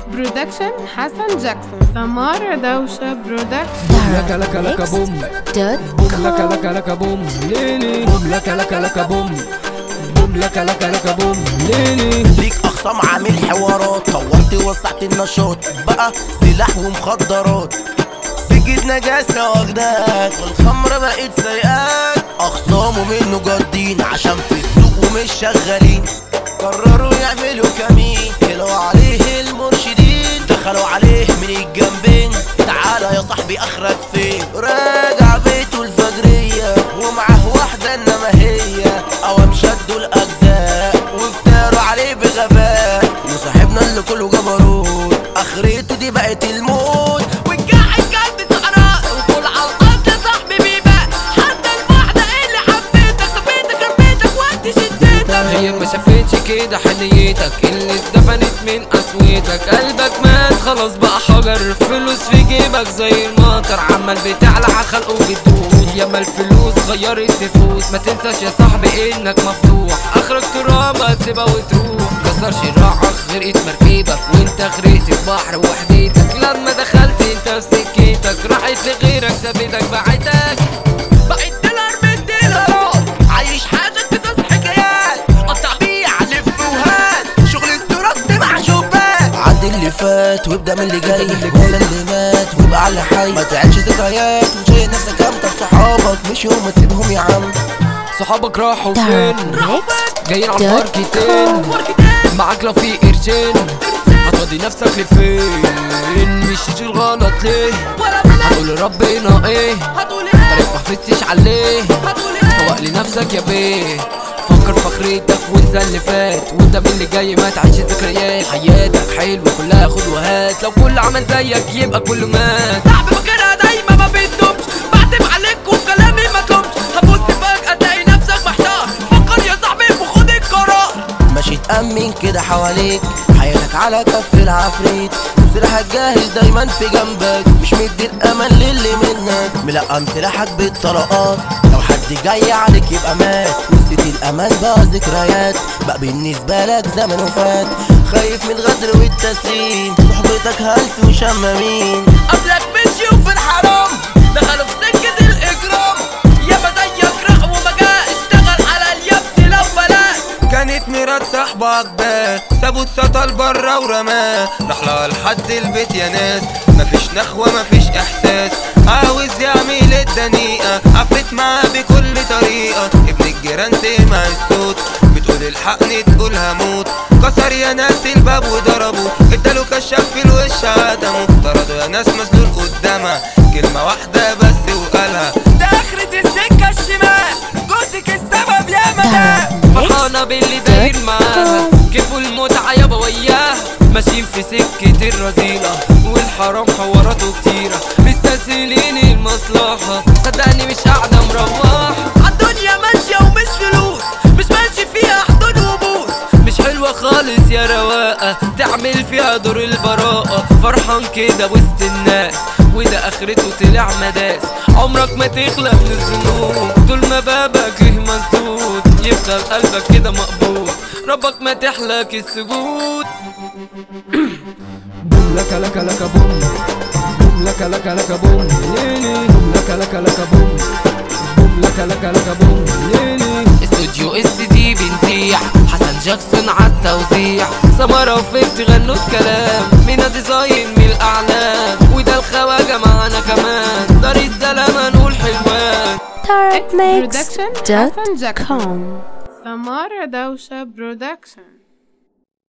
برودكشن حسن جاكسون سمارة دوشة برودكشن لك لك لك بوم دوت بوم لك لك لك بوم ليلي بوم لك لك لك بوم بوم لك لك لك بوم ليلي ليك اخصام عامل حوارات طورت وسعت النشاط بقى سلاح ومخدرات سجد نجاسة واخداك والخمرة بقت سايقاك اخصامه منه جادين عشان في السوق ومش شغالين قرروا يعملوا كمين طلعوا عليه المرشدين دخلوا عليه من الجنبين تعالى يا صاحبي اخرك فين راجع بيته الفجرية ومعاه واحدة انما هي قوام شدوا الاجزاء وافتروا عليه بغباء وصاحبنا اللي كله جبروت اخرته دي بقت الموت والجاحد كلب صحراء وكل على الارض يا صاحبي بيبقى حتى الواحدة اللي حبيتك صفيتك ربيتك وقت شدتك هي ما شافتش كده حنيتك اللي اتدفنت من قسوتك قلبك مات خلاص بقى حجر فلوس في جيبك زي المطر عمال بتعلى على خلقه بتدوس ياما الفلوس غيرت نفوس ما تنساش يا صاحبي انك مفتوح اخرك تراب هتسيبها وتروح كسر شراعك غرقت مركبك وانت غرقت في بحر وحديتك لما دخلت انت في سكتك راحت لغيرك سابتك بعتك بقيت ديلر من ديلرات عايش حياتك قصص حكايات قطع بيع لف وهات شغل استراكت مع شباك عدي اللي فات وابدا من اللي جاي وانسى اللي مات وابقى على اللي حي ما تعيش ذكريات وشيل نفسك امتى صحابك مش يوم ما تسيبهم يا عم صحابك راحوا فين next جايين على دوت الفركتين معاك لو في قرشين هتودي نفسك لفين مشيت الغلط ليه ولا بلا هتقول ربنا ايه هتقول ايه طريق ما حفظتش عليه هتقول ايه فوق لنفسك يا بيه فكر في اخرتك وانسى اللي فات وانت من اللي جاي ما تعيش ذكريات حياتك حلوه كلها خد وهات لو كل عمل زيك يبقى كله مات صاحبي فاكرها دايما ما بتدومش بعتب عليك وكلامي ما تلومش هبص فجأة تلاقي نفسك محتار فكر يا صاحبي وخد القرار ماشي تأمن كده حواليك حياتك على كف العفريت سلاحك جاهز دايما في جنبك مش مدي الأمان للي منك ملقم سلاحك بالطلقات لو حد جاي عليك يبقى مات نسيت الأمان بقى ذكريات بقى بالنسبة لك زمن وفات خايف من الغدر والتسليم صحبتك هلس وشمامين قبلك مشيوا في الحرام دخلوا في سكة الإجرام ياما زيك رق وما جاء اشتغل على اليبت لو بلاش كانت مرات صاحبك بات سابوت سطل برا ورماه راح لها لحد البيت يا ناس مفيش نخوة مفيش احساس عاوز يعمل الدنيئة عفت معاه بكل طريقة ابن الجيران سمع الصوت بتقول الحقني تقول هموت كسر يا ناس الباب وضربه اداله كشاف في الوش عدمه طردوا يا ناس مسلول قدامها كلمة واحدة بس وقالها ده آخرة السكة الشمال جوزك السبب يا مدام فرحانة باللي داير معاها كيفوا المتعة يابا وياها ماشيين في سكة الرذيلة والحرام حواراته كتيرة مستسهلين المصلحة صدقني مش قاعدة مروحة عالدنيا ماشية ومش فلوس مش ماشي فيها حدود وبوس مش حلوة خالص يا رواقة تعمل فيها دور البراءة فرحان كده وسط الناس وده اخرته طلع مداس عمرك ما تخلق من الذنوب طول ما بابك له مسدود يفضل قلبك كده مقبول ربك ما تحلك السجود بوم لك لك لك بوم بوم لك لك لك بوم ليلي بوم لك لك لك بوم بوم لك لك لك بوم ليلي استوديو اس دي بنزيع حسن جاكسون عالتوزيع سمرة وفيفت غنوا الكلام مينا ديزاين من الاعلام وده الخواجة معانا كمان دار السلامة نقول حلوان برودكشن darkmix.com حسن جاكسون سمارة دوشة برودكشن